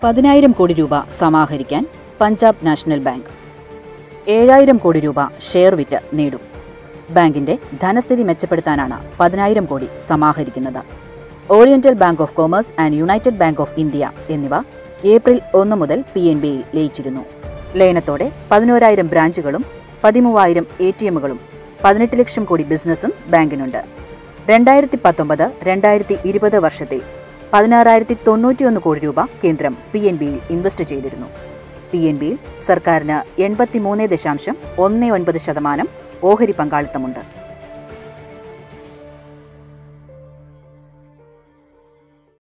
പതിനായിരം കോടി രൂപ സമാഹരിക്കാൻ പഞ്ചാബ് നാഷണൽ ബാങ്ക് ഏഴായിരം കോടി രൂപ ഷെയർ വിറ്റ് നേടും ബാങ്കിന്റെ ധനസ്ഥിതി മെച്ചപ്പെടുത്താനാണ് പതിനായിരം കോടി സമാഹരിക്കുന്നത് Oriental Bank of Commerce and United Bank of India എന്നിവ ഏപ്രിൽ ഒന്ന് മുതൽ പി എൻ ബിയിൽ ലയിച്ചിരുന്നു ലയനത്തോടെ പതിനോരായിരം ബ്രാഞ്ചുകളും പതിമൂവായിരം എ ടി എമ്മുകളും പതിനെട്ട് ലക്ഷം കോടി ബിസിനസ്സും ബാങ്കിനുണ്ട് രണ്ടായിരത്തി പത്തൊമ്പത് രണ്ടായിരത്തി ഇരുപത് വർഷത്തിൽ പതിനാറായിരത്തി തൊണ്ണൂറ്റിയൊന്ന് കോടി രൂപ കേന്ദ്രം പി എൻ ബിയിൽ ഇൻവെസ്റ്റ് ചെയ്തിരുന്നു പി എൻ ബിയിൽ സർക്കാരിന് എൺപത്തിമൂന്ന് ദശാംശം ഒന്ന് ഒൻപത് ശതമാനം ഓഹരി പങ്കാളിത്തമുണ്ട്